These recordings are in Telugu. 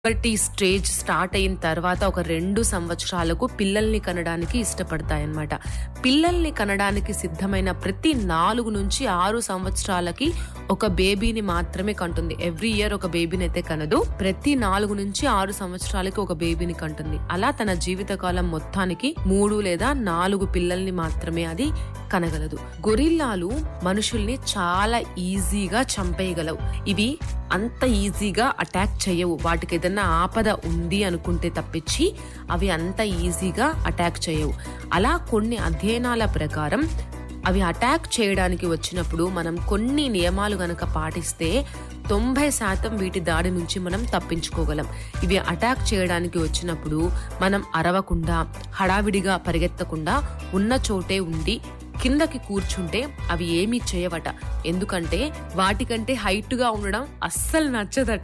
పుబర్టీ స్టేజ్ స్టార్ట్ అయిన తర్వాత ఒక రెండు సంవత్సరాలకు పిల్లల్ని కనడానికి ఇష్టపడతాయన్నమాట పిల్లల్ని కనడానికి సిద్ధమైన ప్రతి నాలుగు నుంచి ఆరు సంవత్సరాలకి ఒక బేబీని మాత్రమే కంటుంది ఎవ్రీ ఇయర్ ఒక బేబీని అయితే కనదు ప్రతి నాలుగు నుంచి ఆరు సంవత్సరాలకి ఒక బేబీని కంటుంది అలా తన జీవితకాలం మొత్తానికి మూడు లేదా నాలుగు పిల్లల్ని మాత్రమే అది కనగలదు గొరిల్లాలు మనుషుల్ని చాలా ఈజీగా చంపేయగలవు ఇవి అంత ఈజీగా అటాక్ చేయవు వాటికి ఏదైనా ఆపద ఉంది అనుకుంటే తప్పించి అవి అంత ఈజీగా అటాక్ చేయవు అలా కొన్ని అధ్యయనాల ప్రకారం అవి అటాక్ చేయడానికి వచ్చినప్పుడు మనం కొన్ని నియమాలు గనక పాటిస్తే తొంభై శాతం వీటి దాడి నుంచి మనం తప్పించుకోగలం ఇవి అటాక్ చేయడానికి వచ్చినప్పుడు మనం అరవకుండా హడావిడిగా పరిగెత్తకుండా ఉన్న చోటే ఉండి కిందకి కూర్చుంటే అవి ఏమీ చేయవట ఎందుకంటే వాటికంటే హైట్ గా ఉండడం అస్సలు నచ్చదట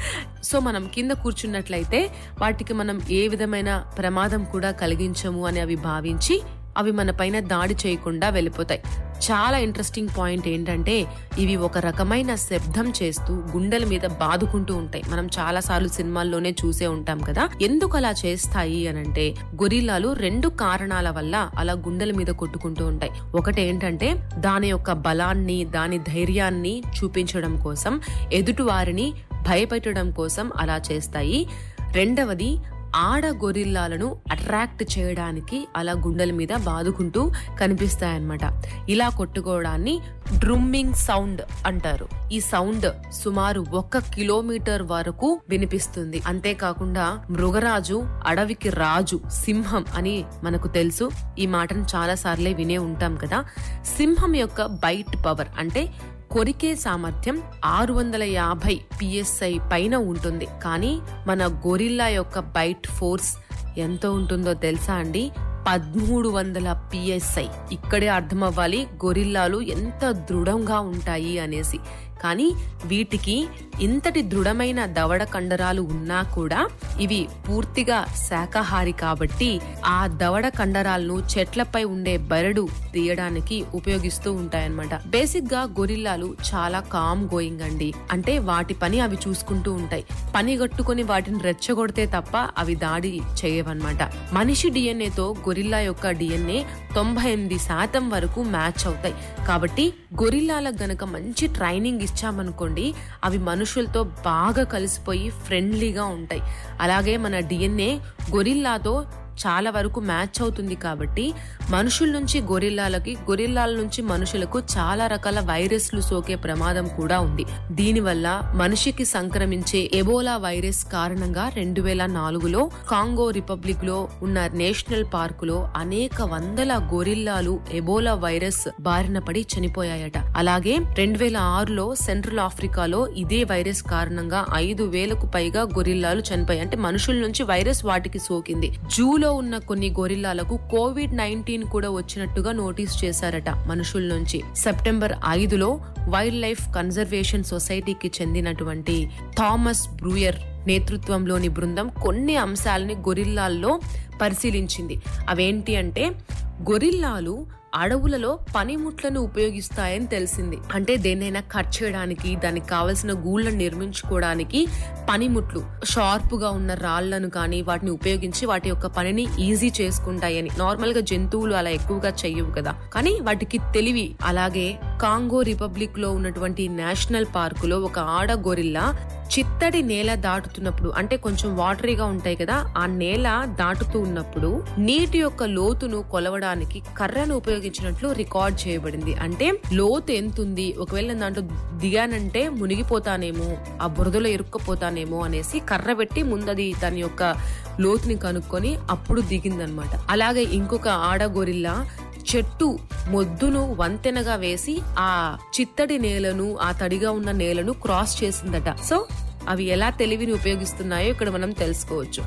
సో మనం కింద కూర్చున్నట్లయితే వాటికి మనం ఏ విధమైన ప్రమాదం కూడా కలిగించము అని అవి భావించి అవి మన పైన దాడి చేయకుండా వెళ్ళిపోతాయి చాలా ఇంట్రెస్టింగ్ పాయింట్ ఏంటంటే ఇవి ఒక రకమైన శబ్దం చేస్తూ గుండెల మీద బాదుకుంటూ ఉంటాయి మనం చాలా సార్లు సినిమాల్లోనే చూసే ఉంటాం కదా ఎందుకు అలా చేస్తాయి అనంటే గొరిల్లాలు రెండు కారణాల వల్ల అలా గుండెల మీద కొట్టుకుంటూ ఉంటాయి ఒకటి ఏంటంటే దాని యొక్క బలాన్ని దాని ధైర్యాన్ని చూపించడం కోసం ఎదుటి వారిని భయపెట్టడం కోసం అలా చేస్తాయి రెండవది ఆడ గొరిల్లాలను అట్రాక్ట్ చేయడానికి అలా గుండెల మీద బాదుకుంటూ కనిపిస్తాయన్నమాట ఇలా కొట్టుకోవడాన్ని డ్రుమ్మింగ్ సౌండ్ అంటారు ఈ సౌండ్ సుమారు ఒక కిలోమీటర్ వరకు వినిపిస్తుంది అంతేకాకుండా మృగరాజు అడవికి రాజు సింహం అని మనకు తెలుసు ఈ మాటను చాలా సార్లే వినే ఉంటాం కదా సింహం యొక్క బైట్ పవర్ అంటే కొరికే సామర్థ్యం ఆరు వందల యాభై పిఎస్ఐ పైన ఉంటుంది కానీ మన గొరిల్లా యొక్క బైట్ ఫోర్స్ ఎంత ఉంటుందో తెలుసా అండి పదమూడు వందల పిఎస్ఐ ఇక్కడే అర్థం అవ్వాలి గొరిల్లాలు ఎంత దృఢంగా ఉంటాయి అనేసి కానీ వీటికి ఇంతటి దృఢమైన దవడ కండరాలు ఉన్నా కూడా ఇవి పూర్తిగా శాకాహారి కాబట్టి ఆ దవడ కండరాలను చెట్లపై ఉండే బెరడు తీయడానికి ఉపయోగిస్తూ ఉంటాయన్నమాట బేసిక్ గా గొరిల్లాలు చాలా కామ్ గోయింగ్ అండి అంటే వాటి పని అవి చూసుకుంటూ ఉంటాయి పని గట్టుకుని వాటిని రెచ్చగొడితే తప్ప అవి దాడి చేయవన్నమాట మనిషి డిఎన్ఏతో గొరిల్లా యొక్క డిఎన్ఏ తొంభై ఎనిమిది శాతం వరకు మ్యాచ్ అవుతాయి కాబట్టి గొరిల్లాలకు గనక మంచి ట్రైనింగ్ ఇచ్చామనుకోండి అవి మనుషులతో బాగా కలిసిపోయి ఫ్రెండ్లీగా ఉంటాయి అలాగే మన డిఎన్ఏ గొరిల్లాతో చాలా వరకు మ్యాచ్ అవుతుంది కాబట్టి మనుషుల నుంచి గొరిల్లాలకి గొరిల్లాల నుంచి మనుషులకు చాలా రకాల వైరస్లు సోకే ప్రమాదం కూడా ఉంది దీనివల్ల మనిషికి సంక్రమించే ఎబోలా వైరస్ కారణంగా రెండు వేల నాలుగులో కాంగో రిపబ్లిక్ లో ఉన్న నేషనల్ పార్కులో అనేక వందల గొరిల్లాలు ఎబోలా వైరస్ బారిన పడి చనిపోయాయట అలాగే రెండు వేల ఆరులో సెంట్రల్ ఆఫ్రికాలో ఇదే వైరస్ కారణంగా ఐదు వేలకు పైగా గొరిల్లాలు చనిపోయాయి అంటే మనుషుల నుంచి వైరస్ వాటికి సోకింది జూలో ఉన్న కొన్ని గొరిల్లాలకు కోవిడ్ నైన్టీన్ కూడా వచ్చినట్టుగా నోటీస్ చేశారట మనుషుల నుంచి సెప్టెంబర్ ఐదులో వైల్డ్ లైఫ్ కన్జర్వేషన్ సొసైటీకి చెందినటువంటి థామస్ బ్రూయర్ నేతృత్వంలోని బృందం కొన్ని అంశాలని గొరిల్లాల్లో పరిశీలించింది అవేంటి అంటే గొరిల్లాలు అడవులలో పనిముట్లను ఉపయోగిస్తాయని తెలిసింది అంటే దేన్నైనా కట్ చేయడానికి దానికి కావలసిన గూళ్ళను నిర్మించుకోవడానికి పనిముట్లు షార్ప్ గా ఉన్న రాళ్లను కానీ వాటిని ఉపయోగించి వాటి యొక్క పనిని ఈజీ చేసుకుంటాయని నార్మల్ గా జంతువులు అలా ఎక్కువగా చెయ్యవు కదా కానీ వాటికి తెలివి అలాగే కాంగో రిపబ్లిక్ లో ఉన్నటువంటి నేషనల్ పార్కులో ఒక ఆడ గొరిల్లా చిత్తడి నేల దాటుతున్నప్పుడు అంటే కొంచెం వాటరీగా ఉంటాయి కదా ఆ నేల దాటుతూ ఉన్నప్పుడు నీటి యొక్క లోతును కొలవడానికి కర్రను ఉపయోగించినట్లు రికార్డ్ చేయబడింది అంటే లోతు ఎంతుంది ఒకవేళ నేను దాంట్లో దిగానంటే మునిగిపోతానేమో ఆ బురదలో ఇరుక్కపోతానేమో అనేసి కర్ర పెట్టి ముందది దాని యొక్క లోతుని కనుక్కొని అప్పుడు దిగిందనమాట అలాగే ఇంకొక ఆడ గొరిల్లా చెట్టు మొద్దును వంతెనగా వేసి ఆ చిత్తడి నేలను ఆ తడిగా ఉన్న నేలను క్రాస్ చేసిందట సో అవి ఎలా తెలివిని ఉపయోగిస్తున్నాయో ఇక్కడ మనం తెలుసుకోవచ్చు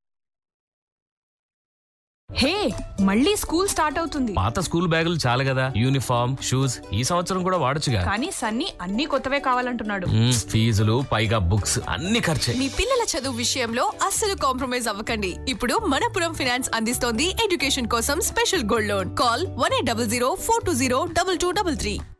హే మళ్ళీ స్కూల్ స్టార్ట్ అవుతుంది పాత స్కూల్ బ్యాగులు చాలు కదా యూనిఫామ్ షూస్ ఈ సంవత్సరం కూడా వాడొచ్చుగా కానీ సన్నీ అన్ని కొత్తవే కావాలంటున్నాడు మ్మ్, ఫీజులు పైగా బుక్స్ అన్ని ఖర్చే మీ పిల్లల చదువు విషయంలో అస్సలు కాంప్రమైజ్ అవ్వకండి ఇప్పుడు మనపురం ఫైనాన్స్ అందిస్తోంది ఎడ్యుకేషన్ కోసం special gold loan call one eight double zero four two zero double two double three